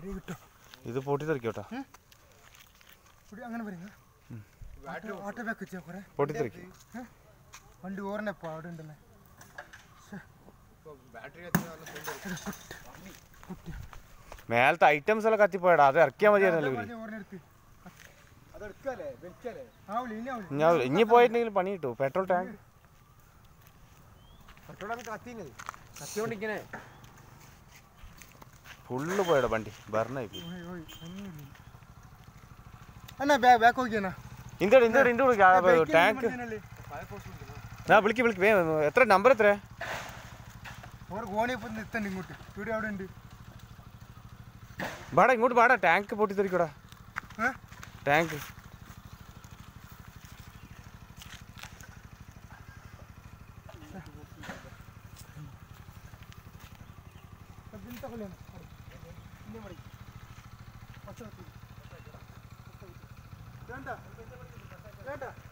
അടി കിട്ടോ ഇത് പൊട്ടിത്തെറിക്കോട്ടാ ഇവിടെ അങ്ങനെ പറയുക ഓട്ടോ ബാക്ക് വെച്ചാൽ കുറെ പൊട്ടിത്തെറിക്കും വണ്ടി ഓർണപ്പോ അവിടെ ഉണ്ടല്ലേ മേലത്തെ ഐറ്റംസ് എല്ലാം കത്തിപ്പോയടാ അത് ഇറക്കിയാൽ മതിയായിരുന്നല്ലോ ഇവര് ഓർണെടുത്ത് അതെടുക്കല്ലേ വെക്കല്ലേ ആവില്ല ഇനി ആവില്ല ഞാൻ ഇനി പോയിട്ടുണ്ടെങ്കിൽ പണി കിട്ടും പെട്രോൾ ടാങ്ക് പെട്രോളാണ് കത്തിനത് കത്തിയോണ്ടിങ്ങനെ ഫുള്ള് പോയടാ വണ്ടി ബർണായി പോയി ഓയ് ഓയ് ഒന്നുമില്ല അണ്ണാ ബാ ബാക്ക് നോക്കിയാ ഇന്ത്യയുടെ ഇന്ത്യയുടെ ഇന്ത്യ ടാങ്ക് ഞാൻ വിളിക്ക് വിളിക്ക് വേ എത്ര നമ്പർ എത്ര ഓർ ഗോണി ഇപ്പൊ നിർത്തണ്ട് ഇങ്ങോട്ട് ഇവിടെ അവിടെ ഉണ്ട് ബാടാ ഇങ്ങോട്ട് ബാടാ ടാങ്ക് പൊട്ടിത്തെറിക്കൂടാ ഏ? ടാങ്ക് ಬಿಲ್ ತಗೊಳ್ಳಿ ಬೇಡ ಬೇಡ